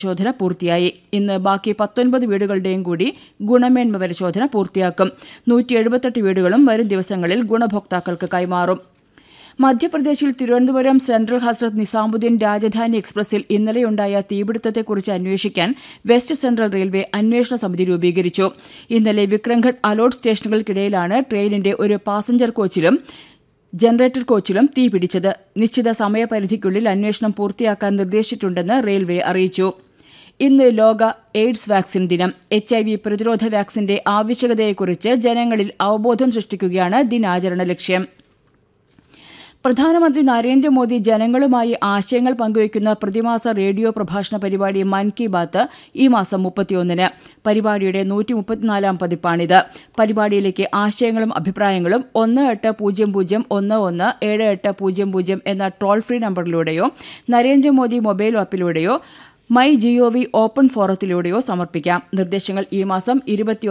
പരിശോധന പൂർത്തിയായി ഇന്ന് ബാക്കി പത്തൊൻപത് വീടുകളുടെയും കൂടി ഗുണമേന്മ പരിശോധന പൂർത്തിയാക്കും നൂറ്റി എഴുപത്തെട്ട് വീടുകളും വരും ദിവസങ്ങളിൽ ഗുണഭോക്താക്കൾക്ക് കൈമാറും മധ്യപ്രദേശിൽ തിരുവനന്തപുരം സെൻട്രൽ ഹസ്രത്ത് നിസാമുദ്ദീൻ രാജധാനി എക്സ്പ്രസിൽ ഇന്നലെയുണ്ടായ തീപിടുത്തത്തെക്കുറിച്ച് അന്വേഷിക്കാൻ വെസ്റ്റ് സെൻട്രൽ റെയിൽവേ അന്വേഷണ സമിതി രൂപീകരിച്ചു ഇന്നലെ വിക്രംഘട്ട് അലോട്ട് സ്റ്റേഷനുകൾക്കിടയിലാണ് ട്രെയിനിന്റെ ഒരു പാസഞ്ചർ കോച്ചിലും ജനറേറ്റർ കോച്ചിലും തീ പിടിച്ചത് നിശ്ചിത സമയപരിധിക്കുള്ളിൽ അന്വേഷണം പൂർത്തിയാക്കാൻ നിർദ്ദേശിച്ചിട്ടുണ്ടെന്ന് റെയിൽവേ അറിയിച്ചു ഇന്ന് ലോക എയ്ഡ്സ് വാക്സിൻ ദിനം എച്ച് ഐ വി പ്രതിരോധ വാക്സിന്റെ ആവശ്യകതയെക്കുറിച്ച് ജനങ്ങളിൽ അവബോധം സൃഷ്ടിക്കുകയാണ് ദിനാചരണ ലക്ഷ്യം പ്രധാനമന്ത്രി നരേന്ദ്രമോദി ജനങ്ങളുമായി ആശയങ്ങൾ പങ്കുവയ്ക്കുന്ന പ്രതിമാസ റേഡിയോ പ്രഭാഷണ പരിപാടി മൻ കി ബാത്ത് ഈ മാസം മുപ്പത്തിയൊന്നിന് പരിപാടിയുടെ നൂറ്റി മുപ്പത്തിനാലാം പതിപ്പാണിത് പരിപാടിയിലേക്ക് ആശയങ്ങളും അഭിപ്രായങ്ങളും ഒന്ന് എട്ട് പൂജ്യം പൂജ്യം ഒന്ന് ഒന്ന് ഏഴ് എട്ട് പൂജ്യം പൂജ്യം എന്ന ടോൾ ഫ്രീ നമ്പറിലൂടെയോ നരേന്ദ്രമോദി മൊബൈൽ ആപ്പിലൂടെയോ മൈ ജിഒവി ഓപ്പൺ ഫോറത്തിലൂടെയോ സമർപ്പിക്കാം നിർദ്ദേശങ്ങൾ ഈ മാസം ഇരുപത്തി